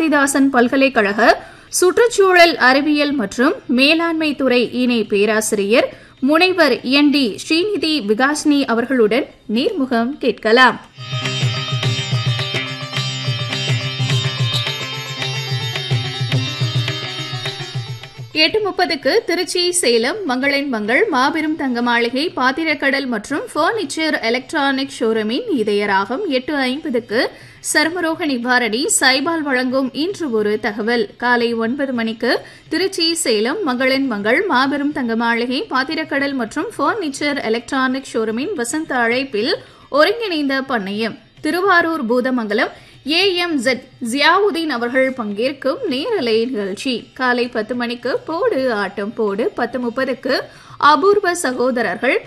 பாரதிதாசன் பல்கலைக்கழக சுற்றுச்சூழல் அறிவியல் மற்றும் மேலாண்மை துறை இணை பேராசிரியர் முனைவர் என் டி ஸ்ரீநிதி விகாஸ்னி அவர்களுடன் நேர்முகம் கேட்கலாம் எட்டு முப்பதுக்கு திருச்சி சேலம் மங்களன் மங்கள் மாபெரும் தங்க மாளிகை பாத்திரக்கடல் மற்றும் பர்னிச்சர் எலக்ட்ரானிக் ஷோரூமின் இதயராகம் எட்டு ஐம்பதுக்கு சர்மரோக நிவாரணி சைபால் வழங்கும் இன்று ஒரு தகவல் காலை ஒன்பது மணிக்கு திருச்சி சேலம் மங்களன் மங்கள் மாபெரும் தங்க மாளிகை பாத்திரக்கடல் மற்றும் பர்னிச்சர் எலக்ட்ரானிக் ஷோரூமின் வசந்த அழைப்பில் ஒருங்கிணைந்த பண்ணையம் Thiruvarur Poothamangalam A M Z Ziauddin அவர்கள் பங்கேற்கும் நேரலை நிகழ்ச்சி காலை பத்து மணிக்கு போடு ஆட்டம் போடு பத்து முப்பதுக்கு அபூர்வ சகோதரர்கள்